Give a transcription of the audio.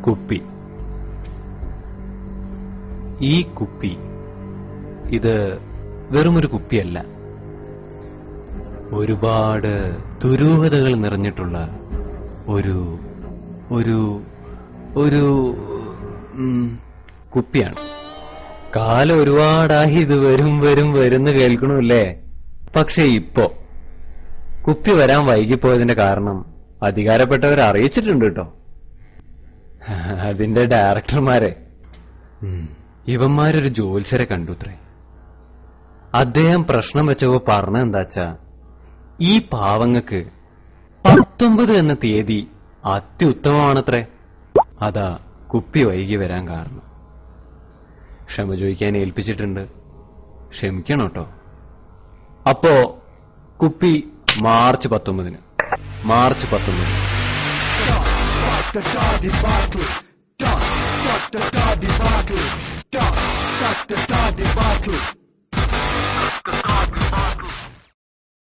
കുപ്പി ഈ കുപ്പി ഇത് വെറുമൊരു കുപ്പിയല്ല ഒരുപാട് ദുരൂഹതകൾ നിറഞ്ഞിട്ടുള്ള ഒരു ഒരു ഒരു ഉം, കുപ്പിയാണ് കാലം ഒരുപാടായി ഇത് വരും വരും വരുന്ന് കേൾക്കണല്ലേ പക്ഷെ ഇപ്പോ കുപ്പി വരാൻ വൈകിപ്പോയതിന്റെ കാരണം അധികാരപ്പെട്ടവർ അറിയിച്ചിട്ടുണ്ട് കേട്ടോ അതിന്റെ ഡയറക്ടർമാരെ ഉം, ഇവന്മാരൊരു ജോത്സ്യരെ കണ്ടുത്രേ അദ്ദേഹം പ്രശ്നം വെച്ചപ്പോ പറഞ്ഞ എന്താച്ചാ ഈ പാവങ്ങക്ക് പത്തൊമ്പത് എന്ന തീയതി അത്യുത്തമമാണത്രേ അതാ കുപ്പി വൈകി വരാൻ കാരണം ക്ഷമ ചോദിക്കാൻ ഏൽപ്പിച്ചിട്ടുണ്ട് ക്ഷമിക്കണം കേട്ടോ അപ്പോ കുപ്പി മാർച്ച് പത്തൊമ്പതിന് മാർച്ച് പത്തൊമ്പതിന് Dr. Debacle. Dr. Dr. Debacle.